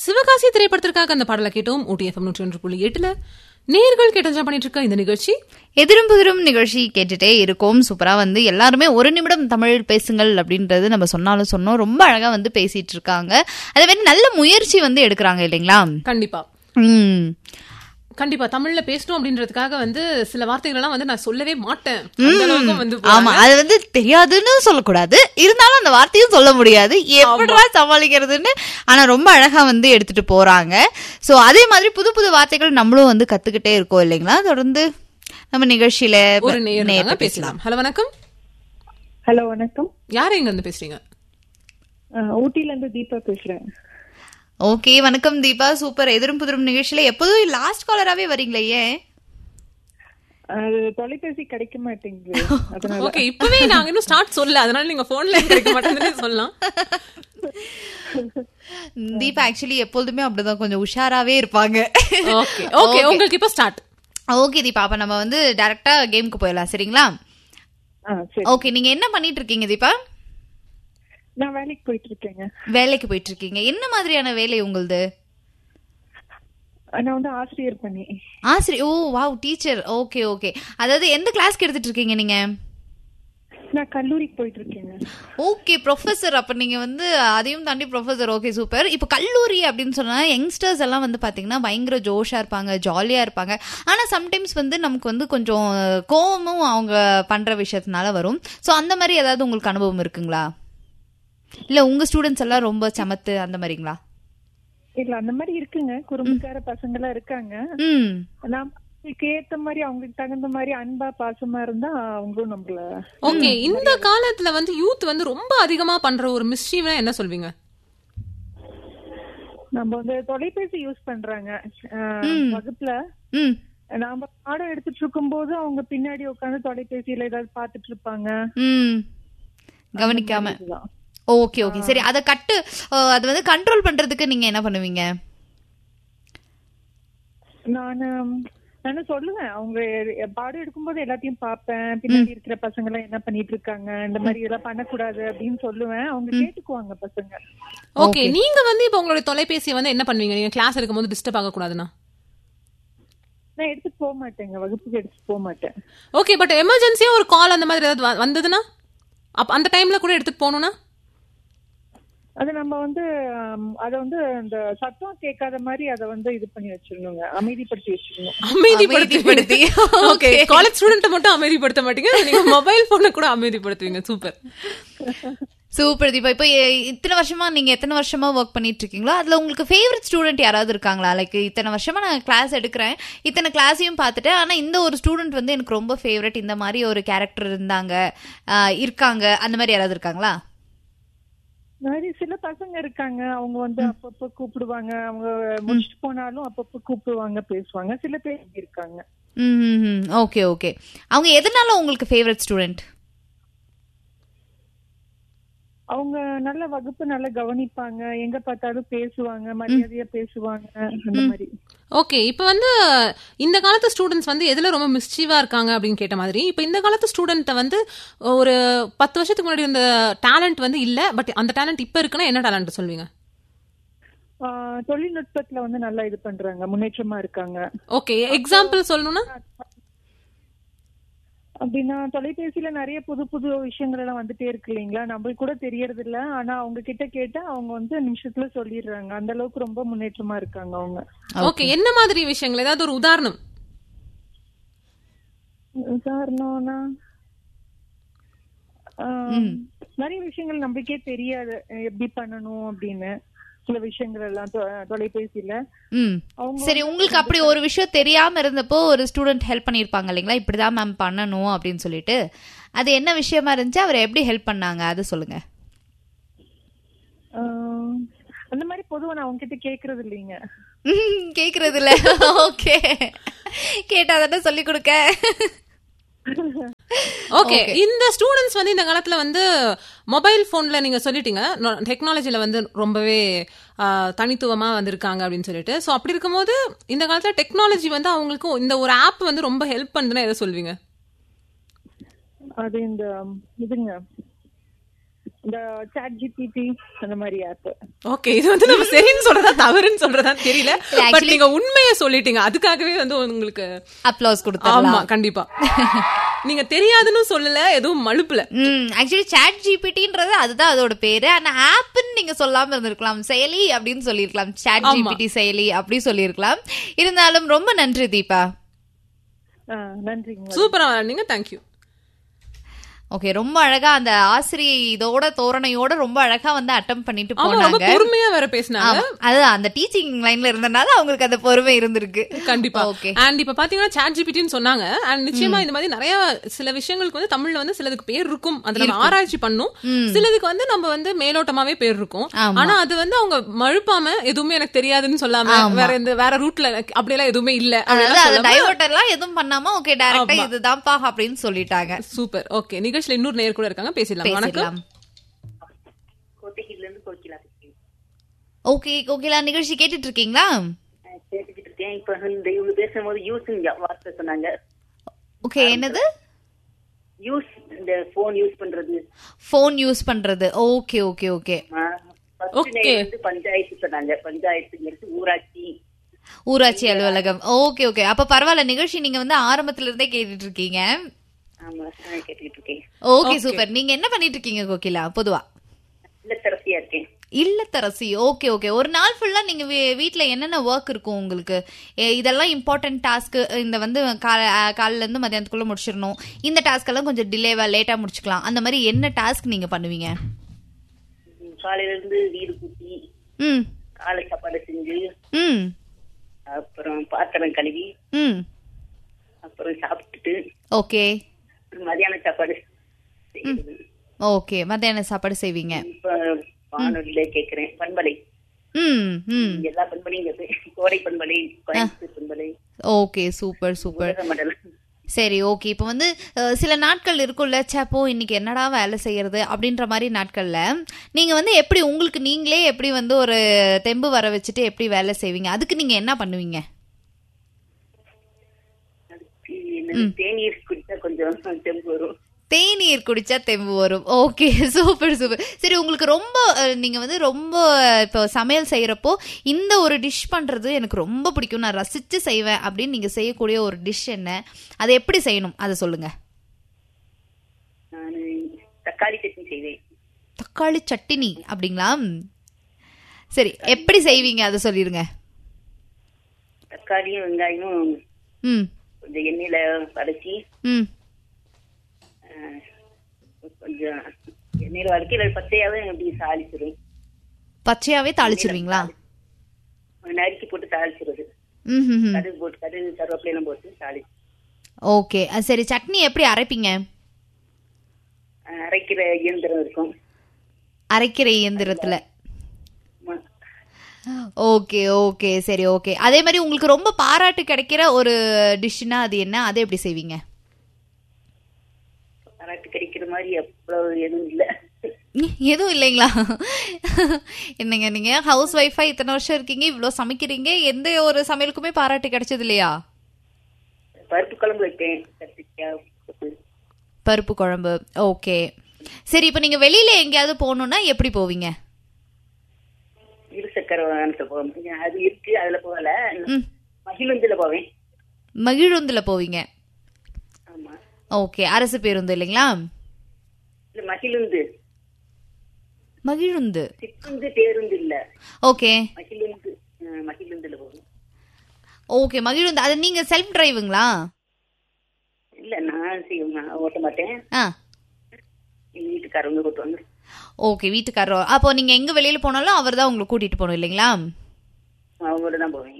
சிவகாசி திரைப்படத்திற்காக அந்த பாடலை கேட்டோம் ஓடிஎஃப்எம் நூற்றி ஒன்று புள்ளி எட்டுல நேர்கள் கேட்டஞ்சா பண்ணிட்டு இருக்க இந்த நிகழ்ச்சி எதிரும் புதிரும் நிகழ்ச்சி கேட்டுட்டே இருக்கோம் சூப்பரா வந்து எல்லாருமே ஒரு நிமிடம் தமிழ் பேசுங்கள் அப்படின்றது நம்ம சொன்னாலும் சொன்னோம் ரொம்ப அழகா வந்து பேசிட்டு இருக்காங்க அதே மாதிரி நல்ல முயற்சி வந்து எடுக்கிறாங்க இல்லைங்களா கண்டிப்பா ம் கண்டிப்பா தமிழ்ல பேசணும் அப்படின்றதுக்காக வந்து சில வார்த்தைகள் எல்லாம் வந்து நான் சொல்லவே மாட்டேன் அந்த அளவுக்கு வந்து ஆமா அது வந்து தெரியாதுன்னு சொல்லக்கூடாது இருந்தாலும் அந்த வார்த்தையும் சொல்ல முடியாது எப்படிடா சமாளிக்கிறதுன்னு ஆனா ரொம்ப அழகா வந்து எடுத்துட்டு போறாங்க சோ அதே மாதிரி புது புது வார்த்தைகள் நம்மளும் வந்து கத்துக்கிட்டே இருக்கோம் இல்லைங்களா தொடர்ந்து நம்ம நிகழ்ச்சியில ஒரு நேரம் நேர்ல பேசலாம் ஹலோ வணக்கம் ஹலோ வணக்கம் யார் எங்க இருந்து பேசுறீங்க அஹ், ஊட்டில இருந்து தீபா பேசுறேன் ஓகே வணக்கம் தீபா சூப்பர் எதிரும் புதிரும் நிகழ்ச்சியில எப்போதும் லாஸ்ட் காலராவே வரீங்களே ஏன் அது தொலைபேசி கிடைக்க மாட்டேங்குது அதனால ஓகே இப்பவே நாங்க இன்னும் ஸ்டார்ட் சொல்லல அதனால நீங்க போன்ல கிடைக்க மாட்டேங்குதுன்னு சொல்லலாம் தீபா ஆக்சுவலி எப்பொழுதுமே அப்படிதான் கொஞ்சம் உஷாராவே இருப்பாங்க ஓகே ஓகே உங்களுக்கு இப்ப ஸ்டார்ட் ஓகே தீபா அப்ப நம்ம வந்து டைரக்டா கேமுக்கு போயிடலாம் சரிங்களா ஆ சரி ஓகே நீங்க என்ன பண்ணிட்டு இருக்கீங்க தீபா நான் வேலைக்கு போயிட்டு இருக்கேங்க வேலைக்கு போயிட்டு இருக்கீங்க என்ன மாதிரியான வேலை உங்களுது அஹ், நான் வந்து ஆசிரியர் பண்ணி ஆசிரியர் oh wow teacher okay okay அதாவது எந்த கிளாஸ்க்கு எடுத்துட்டு இருக்கீங்க நீங்க நான் கல்லூரிக்கு போயிட்டு இருக்கேங்க ஓகே ப்ரொஃபசர் அப்ப நீங்க வந்து அதையும் தாண்டி ப்ரொஃபசர் ஓகே சூப்பர் இப்ப கல்லூரி அப்படின்னு சொன்னா யங்ஸ்டர்ஸ் எல்லாம் வந்து பாத்தீங்கன்னா பயங்கர ஜோஷா இருப்பாங்க ஜாலியா இருப்பாங்க ஆனா சம்டைம்ஸ் வந்து நமக்கு வந்து கொஞ்சம் கோவமும் அவங்க பண்ற விஷயத்தினால வரும் சோ அந்த மாதிரி ஏதாவது உங்களுக்கு அனுபவம் இருக்குங்களா இல்ல உங்க ஸ்டூடெண்ட்ஸ் எல்லாம் ரொம்ப சமத்து அந்த மாதிரிங்களா இல்ல அந்த மாதிரி இருக்குங்க குறும்புக்கார பசங்க எல்லாம் இருக்காங்க ம் நான் அவங்களுக்கு ஏத்த மாதிரி அவங்களுக்கு தகுந்த மாதிரி அன்பா பாசமா இருந்தா அவங்களும் நம்மள ஓகே இந்த காலத்துல வந்து யூத் வந்து ரொம்ப அதிகமா பண்ற ஒரு மிஸ்டீவ்னா என்ன சொல்வீங்க நம்ம வந்து தொலைபேசி யூஸ் பண்றாங்க அஹ், வகுப்புல ம் நாம பாடம் எடுத்துட்டு இருக்கும் போது அவங்க பின்னாடி உட்காந்து தொலைபேசியில ஏதாவது பாத்துட்டு இருப்பாங்க ம் கவனிக்காம இதுதான். ஓகே ஓகே சரி அத கட்டு அஹ், அது வந்து கண்ட்ரோல் பண்றதுக்கு நீங்க என்ன பண்ணுவீங்க நானு நானும் சொல்லுவேன் அவங்க எ- பாடம் எடுக்கும்போது எல்லாத்தையும் பார்ப்பேன் பின்னாடி இருக்கிற பசங்க எல்லாம் என்ன பண்ணிட்டு இருக்காங்க இந்த மாதிரி இதெல்லாம் பண்ணக்கூடாது அப்படின்னு சொல்லுவேன் அவங்க கேட்டுக்குவாங்க பசங்க ஓகே நீங்க வந்து இப்ப உங்களுடைய தொலைபேசியை வந்து என்ன பண்ணுவீங்க நீங்க கிளாஸ் எடுக்கும்போது டிஸ்டர்ப் ஆக கூடாதுன்னா நான் எடுத்துட்டு போக மாட்டேங்க வகுப்புக்கு எடுத்துட்டு போக மாட்டேன் ஓகே பட் எமர்ஜென்சியா ஒரு கால் அந்த மாதிரி ஏதாவது வ- வந்ததுன்னா அப்ப அந்த டைம்ல கூட எடுத்துட்டு போகணும்னா அது நம்ம வந்து ஆம், அத வந்து இந்த சத்தம் கேட்காத மாதிரி அத வந்து இது பண்ணி வச்சிடணுங்க அமைதிப்படுத்தி வச்சிடணும் அமைதிப்படுத்தி அமைதிப்படுத்தி. ஓகே காலேஜ் ஸ்டூடெண்ட் மட்டும் அமைதிப்படுத்த மாட்டீங்க நீங்க மொபைல் போனை கூட அமைதிப்படுத்துவீங்க சூப்பர் சூப்பர் தீபா இப்போ எ- இத்தனை வருஷமா நீங்க எத்தனை வருஷமா ஒர்க் பண்ணிட்டு இருக்கீங்களோ அதுல உங்களுக்கு ஃபேவரட் ஸ்டூடெண்ட் யாராவது இருக்காங்களா லைக் இத்தனை வருஷமா நான் கிளாஸ் எடுக்கிறேன் இத்தனை கிளாஸையும் பார்த்துட்டேன் ஆனா இந்த ஒரு ஸ்டூடெண்ட் வந்து எனக்கு ரொம்ப ஃபேவரட் இந்த மாதிரி ஒரு கேரக்டர் இருந்தாங்க ஆஹ் இருக்காங்க அந்த மாதிரி யாராவது இருக்காங்களா நிறைய சில பசங்க இருக்காங்க அவங்க வந்து அப்பப்ப கூப்பிடுவாங்க அவங்க முடிச்சுட்டு போனாலும் அப்பப்ப கூப்பிடுவாங்க பேசுவாங்க சில பேர் இப்படி இருக்காங்க ம் ஓகே ஓகே அவங்க எதனால உங்களுக்கு ஃபேவரட் ஸ்டூடெண்ட் அவங்க நல்ல வகுப்பு நல்லா கவனிப்பாங்க எங்க பார்த்தாலும் பேசுவாங்க மரியாதையா பேசுவாங்க அந்த மாதிரி ஓகே இப்போ வந்து இந்த காலத்து ஸ்டூடெண்ட்ஸ் வந்து எதுல ரொம்ப மிஸ்சீவா இருக்காங்க அப்படின்னு கேட்ட மாதிரி இப்போ இந்த காலத்து ஸ்டூடெண்ட்டை வந்து ஒரு பத்து வருஷத்துக்கு முன்னாடி இந்த டேலண்ட் வந்து இல்ல பட் அந்த டேலண்ட் இப்ப இருக்குன்னா என்ன டேலண்ட் சொல்வீங்க ஆஹ் தொழில்நுட்பத்துல வந்து நல்லா இது பண்றாங்க முன்னேற்றமா இருக்காங்க ஓகே எக்ஸாம்பிள் சொல்லணும்னா அப்படின்னா தொலைபேசியில நிறைய புது புது விஷயங்கள் எல்லாம் வந்துட்டே இருக்கு இல்லைங்களா நம்மளுக்கு கூட தெரியறது இல்ல ஆனா அவங்க கிட்ட கேட்டா அவங்க வந்து நிமிஷத்துல சொல்லிடுறாங்க அந்த அளவுக்கு ரொம்ப முன்னேற்றமா இருக்காங்க அவங்க ஓகே என்ன மாதிரி விஷயங்கள் ஏதாவது ஒரு உதாரணம் உதாரணம்னா ஆஹ், நிறைய விஷயங்கள் நம்மளுக்கே தெரியாது அஹ் எப்படி பண்ணணும் அப்படின்னு சில விஷயங்கள் எல்லாம் தொ- தொலைபேசியில ம் அவங்க சரி உங்களுக்கு அப்படி ஒரு விஷயம் தெரியாம இருந்தப்போ ஒரு ஸ்டூடெண்ட் ஹெல்ப் பண்ணிருப்பாங்க இல்லைங்களா இப்படிதான் மேம் பண்ணணும் அப்படின்னு சொல்லிட்டு அது என்ன விஷயமா இருந்துச்சு அவர் எப்படி ஹெல்ப் பண்ணாங்க அது சொல்லுங்க ஆஹ், அந்த மாதிரி பொதுவா நான் அவங்க கிட்ட கேக்குறது இல்லைங்க ம், கேக்குறது இல்ல ஓகே கேட்டா தானே சொல்லி கொடுக்க ஓகே இந்த ஸ்டூடெண்ட்ஸ் வந்து இந்த காலத்துல வந்து மொபைல் போன்ல நீங்க சொல்லிட்டீங்க டெக்னாலஜில வந்து ரொம்பவே ஆ, தனித்துவமா வந்திருக்காங்க அப்படின்னு சொல்லிட்டு சோ அப்படி இருக்கும்போது இந்த காலத்துல டெக்னாலஜி வந்து அவங்களுக்கு இந்த ஒரு ஆப் வந்து ரொம்ப ஹெல்ப் பண்ணுதுன்னா எதை சொல்வீங்க அது இந்த இதுங்க இந்த சாட் ஜிபிடி அந்த மாதிரி ஆப் ஓகே இது வந்து நம்ம சரின்னு சொல்றதா தவறுன்னு சொல்றதா தெரியல பட் actually- நீங்க உண்மையை சொல்லிட்டீங்க அதுக்காகவே வந்து உங்களுக்கு அப்ளாஸ் ஆமா கொடுத்துடலாம் கண்டிப்பா நீங்க தெரியாதுன்னு சொல்லல எதுவும் மழுப்புல ம் ஆக்சுவலி சாட் ஜிபிடின்றது அதுதான் அதோட பேரு ஆனா ஆப்னு நீங்க சொல்லாம இருந்திருக்கலாம் செயலி அப்படின்னு சொல்லியிருக்கலாம் சாட் ஆமா. ஜிபிடி செயலி அப்படி சொல்லியிருக்கலாம் இருந்தாலும் ரொம்ப நன்றி தீபா நன்றிங்க சூப்பரா நீங்க தேங்க்யூ ஓகே ரொம்ப அழகா அந்த ஆசிரியை இதோட தோரணையோட ரொம்ப அழகா வந்து அட்டம் பண்ணிட்டு ஆமா ரொம்ப போனாங்க பொறுமையா வேற பேசினாங்க ஆமா, அதுதான் அந்த டீச்சிங் லைன்ல இருந்தனால அவங்களுக்கு அந்த பொறுமை இருந்திருக்கு கண்டிப்பா ஓகே அண்ட் இப்ப பாத்தீங்கன்னா சாட் ஜிபிடின்னு சொன்னாங்க அண்ட் நிச்சயமா இந்த மாதிரி நிறைய சில விஷயங்களுக்கு வந்து தமிழ்ல வந்து சிலதுக்கு பேர் இருக்கும் அது நம்ம ஆராய்ச்சி பண்ணும் சிலதுக்கு வந்து நம்ம வந்து மேலோட்டமாவே பேர் இருக்கும் ஆமா. ஆனா அது வந்து அவங்க மழுப்பாம எதுவுமே எனக்கு தெரியாதுன்னு சொல்லாம வேற இந்த வேற ரூட்ல அப்படியெல்லாம் எதுவுமே இல்ல அதாவது அப்படிலாம் அது சொல்லாம டைவர்ட்டர்லாம் எதுவும் பண்ணாம ஓகே டைரக்டா இதுதான்ப்பா அப்படின்னு சொல்லிட்டாங்க சூப்பர் ஓகே நிகழ்ச்சியில இன்னொரு நேர் கூட இருக்காங்க பேசிடலாம் வணக்கம் பேசிடலாம் கோத்தகிரில இருந்து கோகிலா பேசுறேன் ஓகே கோகிலா நிகழ்ச்சி கேட்டுட்டு இருக்கீங்களா அஹ் கேட்டுக்கிட்டு இருக்கேன் இப்ப இந்த இவங்க பேசும்போது யூஸ்ங்க வார்த்தை சொன்னாங்க ஓகே என்னது யூஸ் இந்த போன் யூஸ் பண்றது ஃபோன் யூஸ் பண்றது okay okay okay first Okay. Name வந்து பஞ்சாயத்து சொன்னாங்க பஞ்சாயத்துங்கிறது ஊராட்சி ஊராட்சி அலுவலகம் ஓகே ஓகே அப்ப பரவாயில்ல நிகழ்ச்சி நீங்க வந்து ஆரம்பத்துல இருந்தே கேட்டுட்டு இருக்கீங்க ஆமா நான் கேட்டுக்கிட்டு இருக்கேன் ஓகே சூப்பர் நீங்க என்ன பண்ணிட்டு இருக்கீங்க கோகிலா பொதுவா இல்லத்தரசியா இருக்கேன் இல்லத்தரசி ஓகே ஓகே ஒரு நாள் ஃபுல்லா நீங்க வீ- வீட்ல என்னென்ன ஒர்க் இருக்கும் உங்களுக்கு எ, இதெல்லாம் இம்பார்ட்டன்ட் டாஸ்க் இந்த வந்து கால- அ, காலையில இருந்து மதியானத்துக்குள்ள முடிச்சிடணும் இந்த டாஸ்க் எல்லாம் கொஞ்சம் டிலேவா லேட்டா முடிச்சுக்கலாம் அந்த மாதிரி என்ன டாஸ்க் நீங்க பண்ணுவீங்க உம் காலையில இருந்து வீடு கூட்டி ம் காலை சாப்பாடு செஞ்சு ம் அப்புறம் பாத்திரம் கழுவி ம் அப்புறம் சாப்பிட்டுட்டு ஓகே அப்புறம் மதியான சாப்பாடு செய்யறது ஓகே மத்தியான சாப்பாடு செய்வீங்க இப்ப வானொலியில கேக்குறேன் பண்பலை ம் ம் எல்லா பண்பலையும் கேட்பேன் கோடை பண்பலை கோயம்புத்தூர் பண்பலை ஓகே சூப்பர் சூப்பர் உலக மண்டலம் சரி ஓகே இப்போ வந்து அஹ், சில நாட்கள் இருக்கும்ல சேப்போ இன்னைக்கு என்னடா வேலை செய்யறது அப்படின்ற மாதிரி நாட்கள்ல நீங்க வந்து எப்படி உங்களுக்கு நீங்களே எப்படி வந்து ஒரு தெம்பு வர வச்சுட்டு எப்படி வேலை செய்வீங்க அதுக்கு நீங்க என்ன பண்ணுவீங்க அதுக்கு என்னது தேநீர் குடிச்சா கொஞ்சம் தெம்பு வரும் தேநீர் குடிச்சா தெம்பு வரும் ஓகே சூப்பர் சூப்பர் சரி உங்களுக்கு ரொம்ப அஹ், நீங்க வந்து ரொம்ப அஹ், இப்போ சமையல் செய்யறப்போ இந்த ஒரு டிஷ் பண்றது எனக்கு ரொம்ப பிடிக்கும் நான் ரசிச்சு செய்வேன் அப்படின்னு நீங்க செய்யக்கூடிய ஒரு டிஷ் என்ன அதை எப்படி செய்யணும் அதை சொல்லுங்க நான் தக்காளி சட்னி செய்வேன் தக்காளி சட்டினி அப்படிங்களா சரி எப்படி செய்வீங்க அதை சொல்லிருங்க தக்காளியும் வெங்காயமும் ம் கொஞ்சம் எண்ணெயில வதக்கி ம் அஹ், கொஞ்சம் எண்ணெயில வதக்கி இல்லை பச்சையாவே அப்படி தாளிச்சிடும் பச்சையாவே தாளிச்சிருவீங்களா நறுக்கி போட்டு தாளிச்சிருது ம் ம், ம் கடுகு போட்டு கடுகு கருவேப்பிலையெல்லாம் போட்டு தாளி ஓகே அஹ் சரி சட்னி எப்படி அரைப்பீங்க அஹ், அரைக்கிற இயந்திரம் இருக்கும் அரைக்கிற இயந்திரத்துல ஆமா. ஓகே ஓகே சரி ஓகே அதே மாதிரி உங்களுக்கு ரொம்ப பாராட்டு கிடைக்கிற ஒரு டிஷ்னா அது என்ன அதை எப்படி செய்வீங்க பாராட்டு கிடைக்கிற மாதிரி அவ்வளவு எதுவும் இல்ல எதுவும் இல்லைங்களா என்னங்க நீங்க ஹவுஸ் ஒய்ஃபா இத்தனை வருஷம் இருக்கீங்க இவ்ளோ சமைக்கிறீங்க எந்த ஒரு சமையலுக்குமே பாராட்டு கிடைச்சது இல்லையா பருப்பு குழம்பு வைப்பேன் கத்திரிக்காய் போட்டு. பருப்பு குழம்பு ஓகே சரி இப்போ நீங்க வெளியில எங்கேயாவது போகணும்னா எப்படி போவீங்க இரு சக்கர வாகனத்துல போவேன் அது இருக்கு அதுல போகல ம். மகிழுந்துல போவேன் மகிழுந்துல போவீங்க ஆமா ஓகே அரசு பேருந்து இல்லைங்களா இல்ல மகிழுந்து மகிழுந்து சிற்றுந்து பேருந்து இல்ல ஓகே மகிழுந்து அஹ், மகிழுந்துல போவேன் ஓகே மகிழுந்து அது நீங்க செல்ஃப் டிரைவுங்களா இல்ல நான் செய்வேன் நான் ஓட்ட மாட்டேன் ஆ எங்க வீட்டுக்காரவங்க கூட்டுவாங்க ஓகே வீட்டுக்காரர் அப்போ நீங்க எங்க வெளியில போனாலும் அவர் தான் உங்களை கூட்டிட்டு போகணும் இல்லைங்களா அவங்களோட தான் போவேன்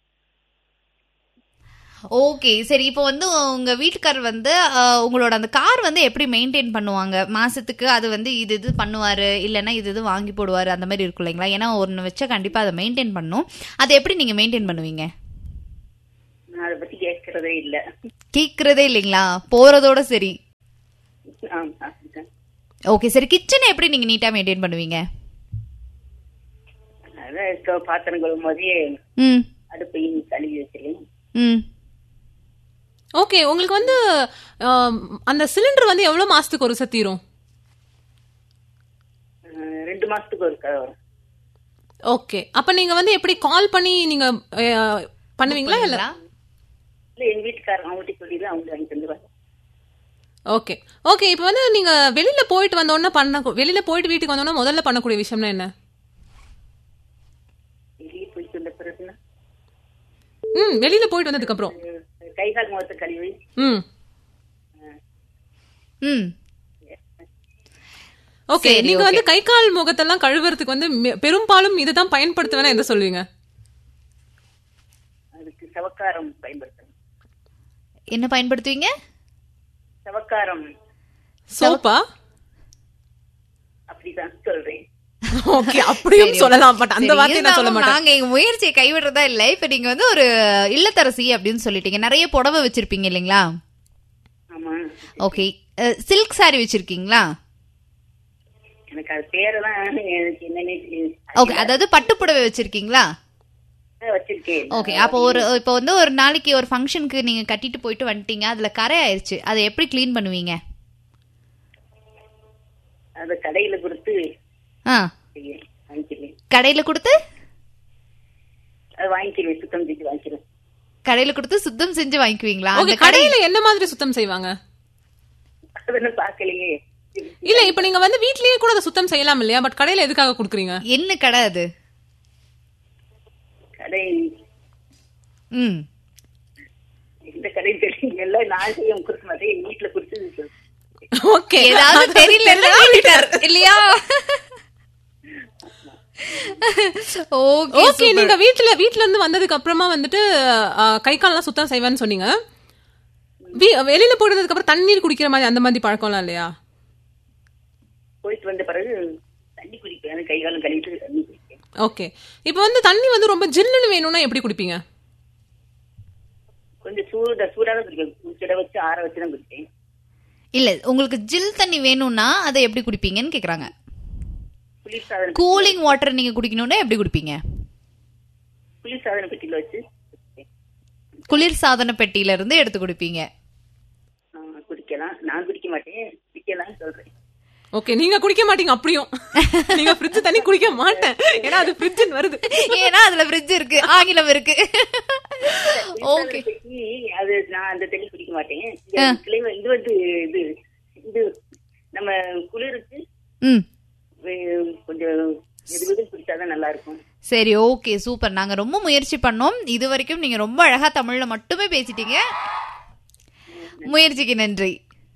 ஓகே சரி இப்போ வந்து உங்க வீட்டுக்காரர் வந்து அஹ், உங்களோட அந்த கார் வந்து எப்படி மெயின்டைன் பண்ணுவாங்க மாசத்துக்கு அது வந்து இது இது பண்ணுவாரு இல்லைன்னா இது இது வாங்கி போடுவாரு அந்த மாதிரி இருக்கும் இல்லைங்களா ஏன்னா ஒன்று வச்சா கண்டிப்பா அதை மெயின்டைன் பண்ணும் அதை எப்படி நீங்க மெயின்டைன் பண்ணுவீங்க நான் அதை பத்தி கேட்கறதே இல்ல கேக்குறதே இல்லைங்களா போறதோட சரி ஆமா அதுதான். ஓகே சரி கிச்சனை எப்படி நீங்க நீட்டா மெயின்டைன் பண்ணுவீங்க அதான் இப்ப பாத்திரம் கழுவும் போதே ம் அடுப்பையும் கழுவி வச்சிருக்கேன் ம் ஓகே உங்களுக்கு வந்து ஆம், அந்த சிலிண்டர் வந்து எவ்வளவு மாசத்துக்கு ஒரு சத்தீரும் ரெண்டு மாசத்துக்கு ஒரு கதை வரும் ஓகே அப்ப நீங்க வந்து எப்படி கால் பண்ணி நீங்க அஹ், பண்ணுவீங்களா இல்ல இல்ல எங்க வீட்டுக்காரங்க அவங்க வீட்டுக்கு சொல்லிடுவேன் அவங்க வாங்கி தந்துருவாங்க ஓகே ஓகே இப்போ வந்து நீங்க வெளியில போயிட்டு வந்தோடனே பண்ண வெளியில போயிட்டு வீட்டுக்கு வந்தோடனே முதல்ல பண்ணக்கூடிய விஷயம்னா என்ன வெளியே போயிட்டு வந்த பிறகுனா ம் வெளியில போயிட்டு வந்ததுக்கு அப்புறம் அஹ், கை கால் முகத்தை கழுவி ம் ம் ஓகே சரி, நீங்க வந்து கை கால் முகத்தெல்லாம் கழுவுறதுக்கு வந்து மெ- பெரும்பாலும் இதை தான் பயன்படுத்துவேனா எந்த சொல்லுவீங்க அதுக்கு சவக்காரம் பயன்படுத்தணும் என்ன பயன்படுத்துவீங்க சவக்காரம் சோப்பா அப்படிதான் சொல்றேன் ஓகே அப்படியும் சொல்லலாம் பட் அந்த சரி, வார்த்தையை நான் சொல்ல இருந்தாலும் மாட்டேன் நாங்க எங்க முயற்சியை கைவிடுறதா இல்ல இப்ப நீங்க வந்து ஒரு இல்லத்தரசி அப்படின்னு சொல்லிட்டீங்க நிறைய புடவை வச்சிருப்பீங்க இல்லைங்களா ஆமா ஓகே சில்க் saree வச்சிருக்கீங்களா எனக்கு அது பேரெல்லாம் எனக்கு என்னன்னு ஓகே அதாவது பட்டு புடவை வச்சிருக்கீங்களா வச்சிருக்கேன் ஓகே அப்போ ஒரு இப்போ வந்து ஒரு நாளைக்கு ஒரு ஃபங்க்ஷனுக்கு நீங்க கட்டிட்டு போயிட்டு வந்துட்டீங்க அதுல கரை ஆயிருச்சு அதை எப்படி க்ளீன் பண்ணுவீங்க அத கடையில கொடுத்து ஆ வாங்கிக்கிறேன் கடையில கொடுத்து அது வாங்கிக்கிறேன் சுத்தம் செஞ்சு வாங்கிக்கிறேன் கடையில கொடுத்து சுத்தம் செஞ்சு வாங்கிக்குவீங்களா ஓகே அந்த கடை கடையில என்ன மாதிரி சுத்தம் செய்வாங்க அதெல்லாம் பார்க்கலையே இல்ல இப்ப நீங்க வந்து வீட்லயே கூட அதை சுத்தம் செய்யலாம் இல்லையா பட் கடையில எதுக்காக குடுக்குறீங்க என்ன கடை அது கடை ம் இந்த கடை தெரியும் எல்லாம் நான் செய்ய கொடுக்க மாட்டேன் எங்க வீட்டுல கொடுத்து ஓகே ஏதாவது தெரியல இல்லையா ஓகே ஓகே நீங்க வீட்ல வீட்ல இருந்து வந்ததுக்கு அப்புறமா வந்துட்டு அஹ், கை கால்லாம் சுத்தம் செய்வேன்னு சொன்னீங்க வீ- வெளியில போயிட்டதுக்கு அப்புறம் தண்ணீர் குடிக்கிற மாதிரி அந்த மாதிரி பழக்கம்லாம் இல்லையா போயிட்டு வந்த பிறகு தண்ணி குடிப்பேன் கை காலம் கழுவிட்டு தண்ணி குடிப்பேன் ஓகே இப்போ வந்து தண்ணி வந்து ரொம்ப ஜில்லுன்னு வேணும்னா எப்படி குடிப்பீங்க கொஞ்சம் சூட சூடாக குடிப்பேன் சுட வச்சு ஆற வச்சு தான் குடிப்பேன் இல்ல உங்களுக்கு ஜில் தண்ணி வேணும்னா அதை எப்படி குடிப்பீங்கன்னு கேக்குறாங்க குளிர் சாதன கூலிங் வாட்டர் நீங்க குடிக்கணும்னா எப்படி குடிப்பீங்க குளிர் சாதன பெட்டியில வச்சு குடிப்பேன். குளிர் சாதன பெட்டியில இருந்து எடுத்து குடிப்பீங்க ஆ, குடிக்கலாம் நான் குடிக்க மாட்டேன் குடிக்கலாம்னு சொல்றேன் ஓகே நீங்க குடிக்க மாட்டீங்க அப்படியும் நீங்க ஃப்ரிட்ஜ் தண்ணி குடிக்க மாட்டேன் ஏன்னா அது ஃப்ரிட்ஜ் வருது ஏன்னா அதுல ஃப்ரிட்ஜ் இருக்கு ஆங்கிலம் இருக்கு ஓகே பெட்டி, அது நான் அந்த தண்ணி குடிக்க மாட்டேன் இந்த கிளை- இது வந்து இது இது நம்ம குளிருக்கு ம் வே- கொஞ்சம் வெது வெது குடிச்சாதான் நல்லா இருக்கும் சரி ஓகே சூப்பர் நாங்க ரொம்ப முயற்சி பண்ணோம் இது வரைக்கும் நீங்க ரொம்ப அழகா தமிழ்ல மட்டுமே பேசிட்டீங்க முயற்சிக்கு நன்றி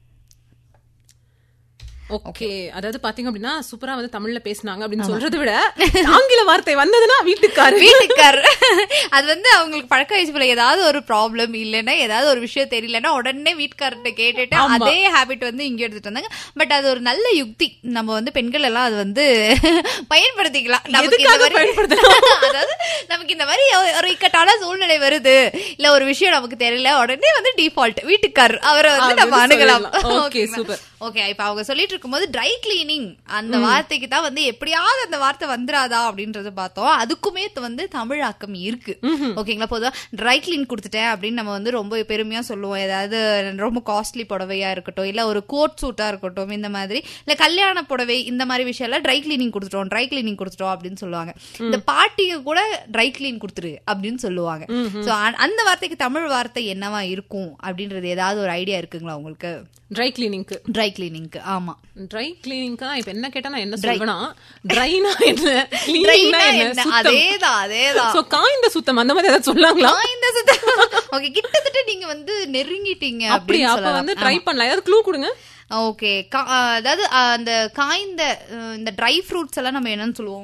ஓகே அதாவது பாத்தீங்க அப்படின்னா சூப்பரா வந்து தமிழ்ல பேசுனாங்க அப்படின்னு சொல்றதை விட ஆங்கில வார்த்தை வந்ததுன்னா வீட்டுக்காரு வீட்டுக்கார் அது வந்து அவங்களுக்கு பழக்க வயசு போல ஏதாவது ஒரு ப்ராப்ளம் இல்லைன்னா ஏதாவது ஒரு விஷயம் தெரியலன்னா உடனே வீட்டுக்காரர்கிட்ட கேட்டுட்டு அதே ஹாபிட் வந்து இங்க எடுத்துட்டு வந்தாங்க பட் அது ஒரு நல்ல யுக்தி நம்ம வந்து பெண்கள் எல்லாம் அது வந்து பயன்படுத்திக்கலாம் நமக்கு இந்த எதுக்காக மாதிரி பயன்படுத்தலாம்? அதாவது நமக்கு இந்த மாதிரி ஒரு- ஒரு இக்கட்டான சூழ்நிலை வருது இல்ல ஒரு விஷயம் நமக்கு தெரியல உடனே வந்து டிஃபால்ட் வீட்டுக்கார் அவரை வந்து நம்ம அப்படின்னு அணுகலாம் சொல்லலாம். Okay, ஓகேங்களா? super. ஓகே இப்ப அவங்க சொல்லிட்டு இருக்கும்போது ட்ரை கிளீனிங் அந்த வார்த்தைக்கு தான் வந்து எப்படியாவது அந்த வார்த்தை வந்துராதா அப்படின்றத பார்த்தோம் அதுக்குமே து- வந்து தமிழாக்கம் இருக்கு ஓகேங்களா பொதுவா ட்ரை கிளீன் கொடுத்துட்டேன் அப்படின்னு நம்ம வந்து ரொம்ப பெருமையா சொல்லுவோம் ஏதாவது ரொம்ப காஸ்ட்லி புடவையா இருக்கட்டும் இல்ல ஒரு கோட் சூட்டா இருக்கட்டும் இந்த மாதிரி இல்ல கல்யாண புடவை இந்த மாதிரி விஷயம் எல்லாம் ட்ரை கிளீனிங் கொடுத்துட்டோம் ட்ரை கிளீனிங் கொடுத்துட்டோம் அப்படின்னு சொல்லுவாங்க இந்த பாட்டிக்கு கூட ட்ரை கிளீன் கொடுத்துரு அப்படின்னு சொல்லுவாங்க சோ அந்த வார்த்தைக்கு தமிழ் வார்த்தை என்னவா இருக்கும் அப்படின்றது ஏதாவது ஒரு ஐடியா இருக்குங்களா உங்களுக்கு ட்ரை கிளீனிங்க்கு ட்ரை கிளீனிங்க்கு ஆமா ட்ரை கிளீனிங்க்கு தான் இப்ப என்ன கேட்டா நான் என்ன சொல்வேனா ட்ரைனா என்ன கிளீனிங்னா ட்ரைனா என்ன என்ன சுத்தம் அதேதான் அதேதான் சோ காய்ந்த சுத்தம் அந்த மாதிரி ஏதாவது சொல்லாங்களா நான் இந்த சுத்தம் ஓகே கிட்டத்தட்ட நீங்க வந்து நெருங்கிட்டீங்க அப்படி அப்படின்னு அப்ப வந்து ட்ரை பண்ணலாம் ஏதாவது க்ளூ கொடுங்க ஓகே அதாவது அ, அந்த காய்ந்த அ, இந்த ட்ரை ஃப்ரூட்ஸ் எல்லாம் நம்ம என்னன்னு சொல்லுவோம்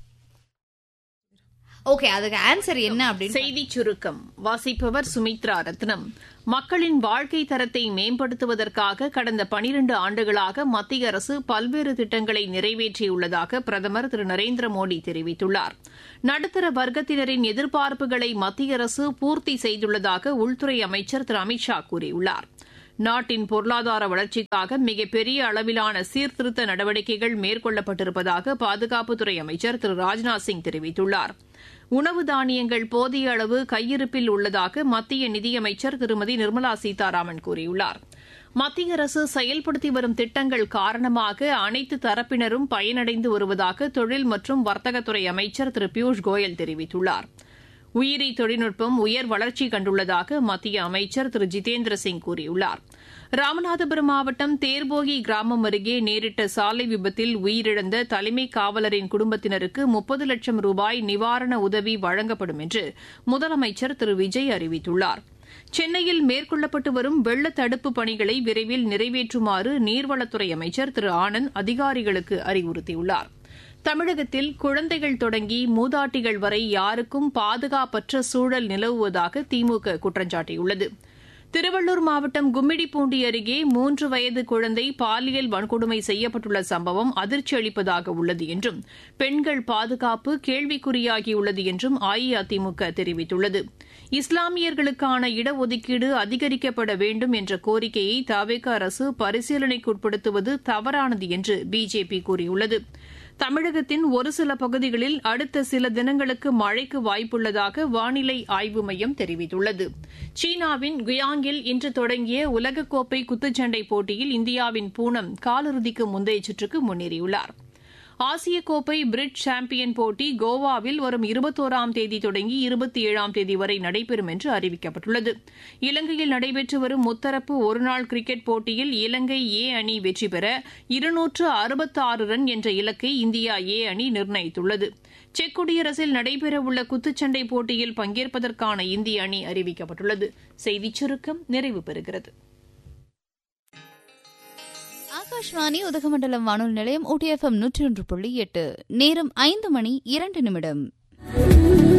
ஓகே அதுக்கு ஆன்சர் என்ன அப்படின்னு செய்திச் சுருக்கம் வாசிப்பவர் சுமித்ரா ரத்னம் மக்களின் வாழ்க்கை தரத்தை மேம்படுத்துவதற்காக கடந்த பனிரண்டு ஆண்டுகளாக மத்திய அரசு பல்வேறு திட்டங்களை நிறைவேற்றியுள்ளதாக பிரதமர் திரு நரேந்திர மோடி தெரிவித்துள்ளார் நடுத்தர வர்க்கத்தினரின் எதிர்பார்ப்புகளை மத்திய அரசு பூர்த்தி செய்துள்ளதாக உள்துறை அமைச்சர் திரு அமித்ஷா கூறியுள்ளார் நாட்டின் பொருளாதார வளர்ச்சிக்காக மிகப்பெரிய அளவிலான சீர்திருத்த நடவடிக்கைகள் மேற்கொள்ளப்பட்டிருப்பதாக பாதுகாப்புத்துறை அமைச்சர் திரு ராஜ்நாத் சிங் தெரிவித்துள்ளார் உணவு தானியங்கள் போதிய அளவு கையிருப்பில் உள்ளதாக மத்திய நிதியமைச்சர் திருமதி நிர்மலா சீதாராமன் கூறியுள்ளார் மத்திய அரசு செயல்படுத்தி வரும் திட்டங்கள் காரணமாக அனைத்து தரப்பினரும் பயனடைந்து வருவதாக தொழில் மற்றும் வர்த்தகத்துறை அமைச்சர் திரு பியூஷ் கோயல் தெரிவித்துள்ளார் உயிரி தொழில்நுட்பம் உயர் வளர்ச்சி கண்டுள்ளதாக மத்திய அமைச்சர் திரு ஜிதேந்திர சிங் கூறியுள்ளார் ராமநாதபுரம் மாவட்டம் தேர்போகி கிராமம் அருகே நேரிட்ட சாலை விபத்தில் உயிரிழந்த தலைமை காவலரின் குடும்பத்தினருக்கு முப்பது லட்சம் ரூபாய் நிவாரண உதவி வழங்கப்படும் என்று முதலமைச்சர் திரு விஜய் அறிவித்துள்ளார் சென்னையில் மேற்கொள்ளப்பட்டு வரும் வெள்ள தடுப்பு பணிகளை விரைவில் நிறைவேற்றுமாறு நீர்வளத்துறை அமைச்சர் திரு ஆனந்த் அதிகாரிகளுக்கு அறிவுறுத்தியுள்ளார் தமிழகத்தில் குழந்தைகள் தொடங்கி மூதாட்டிகள் வரை யாருக்கும் பாதுகாப்பற்ற சூழல் நிலவுவதாக திமுக குற்றம் சாட்டியுள்ளது திருவள்ளூர் மாவட்டம் கும்மிடிப்பூண்டி அருகே மூன்று வயது குழந்தை பாலியல் வன்கொடுமை செய்யப்பட்டுள்ள சம்பவம் அதிர்ச்சி அளிப்பதாக உள்ளது என்றும் பெண்கள் பாதுகாப்பு கேள்விக்குறியாகியுள்ளது என்றும் அஇஅதிமுக தெரிவித்துள்ளது இஸ்லாமியர்களுக்கான இடஒதுக்கீடு அதிகரிக்கப்பட வேண்டும் என்ற கோரிக்கையை தவிக அரசு பரிசீலனைக்குட்படுத்துவது தவறானது என்று பிஜேபி கூறியுள்ளது தமிழகத்தின் ஒரு சில பகுதிகளில் அடுத்த சில தினங்களுக்கு மழைக்கு வாய்ப்புள்ளதாக வானிலை ஆய்வு மையம் தெரிவித்துள்ளது சீனாவின் குயாங்கில் இன்று தொடங்கிய உலகக்கோப்பை குத்துச்சண்டை போட்டியில் இந்தியாவின் பூனம் காலிறுதிக்கு முந்தைய சுற்றுக்கு முன்னேறியுள்ளார் ஆசிய கோப்பை பிரிட் சாம்பியன் போட்டி கோவாவில் வரும் இருபத்தோராம் தேதி தொடங்கி இருபத்தி ஏழாம் தேதி வரை நடைபெறும் என்று அறிவிக்கப்பட்டுள்ளது இலங்கையில் நடைபெற்று வரும் முத்தரப்பு ஒருநாள் கிரிக்கெட் போட்டியில் இலங்கை ஏ அணி வெற்றி பெற இருநூற்று அறுபத்தாறு ரன் என்ற இலக்கை இந்தியா ஏ அணி நிர்ணயித்துள்ளது செக் குடியரசில் நடைபெறவுள்ள குத்துச்சண்டை போட்டியில் பங்கேற்பதற்கான இந்திய அணி அறிவிக்கப்பட்டுள்ளது செய்திச் சுருக்கம் நிறைவு பெறுகிறது ஆகாஷ்வாணி உதகமண்டலம் வானொலி நிலையம் ஊட்டி எஃப்எம் நூற்றி ஒன்று புள்ளி எட்டு நேரம் ஐந்து மணி இரண்டு நிமிடம்